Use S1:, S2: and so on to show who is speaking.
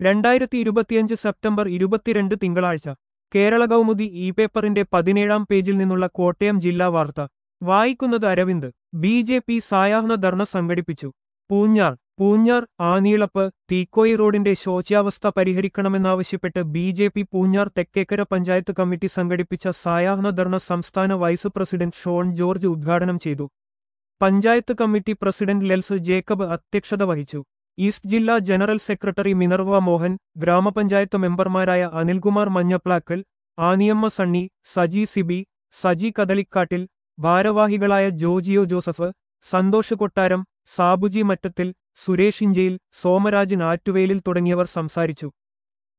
S1: രണ്ടായിരത്തി ഇരുപത്തിയഞ്ച് സെപ്റ്റംബർ ഇരുപത്തിരണ്ട് തിങ്കളാഴ്ച കേരള കൗമുദി ഇ പേപ്പറിന്റെ പതിനേഴാം പേജിൽ നിന്നുള്ള കോട്ടയം ജില്ലാ വാർത്ത വായിക്കുന്നത് അരവിന്ദ് ബി ജെ പി സായാഹ്ന ധർണ സംഘടിപ്പിച്ചു പൂഞ്ഞാർ പൂഞ്ഞാർ ആനീളപ്പ് തീക്കോയി റോഡിന്റെ ശോച്യാവസ്ഥ പരിഹരിക്കണമെന്നാവശ്യപ്പെട്ട് B J P Poonjar Thekkekara panchayat committee സംഘടിപ്പിച്ച സായാഹ്ന ധർണ സംസ്ഥാന വൈസ് പ്രസിഡന്റ് ഷോൺ ജോർജ് ഉദ്ഘാടനം ചെയ്തു പഞ്ചായത്ത് കമ്മിറ്റി പ്രസിഡന്റ് ലെൽസ് ജേക്കബ് അധ്യക്ഷത വഹിച്ചു ഈസ്റ്റ് ജില്ലാ ജനറൽ സെക്രട്ടറി മിനർവ മോഹൻ ഗ്രാമപഞ്ചായത്ത് മെമ്പർമാരായ അനിൽകുമാർ മഞ്ഞപ്ലാക്കൽ ആനിയമ്മ സണ്ണി സജി സിബി സജി കദളിക്കാട്ടിൽ ഭാരവാഹികളായ ജോജിയോ ജോസഫ് സന്തോഷ് കൊട്ടാരം സാബുജി മറ്റത്തിൽ സുരേഷ് ഇഞ്ചയിൽ സോമരാജൻ ആറ്റുവേലിൽ തുടങ്ങിയവർ സംസാരിച്ചു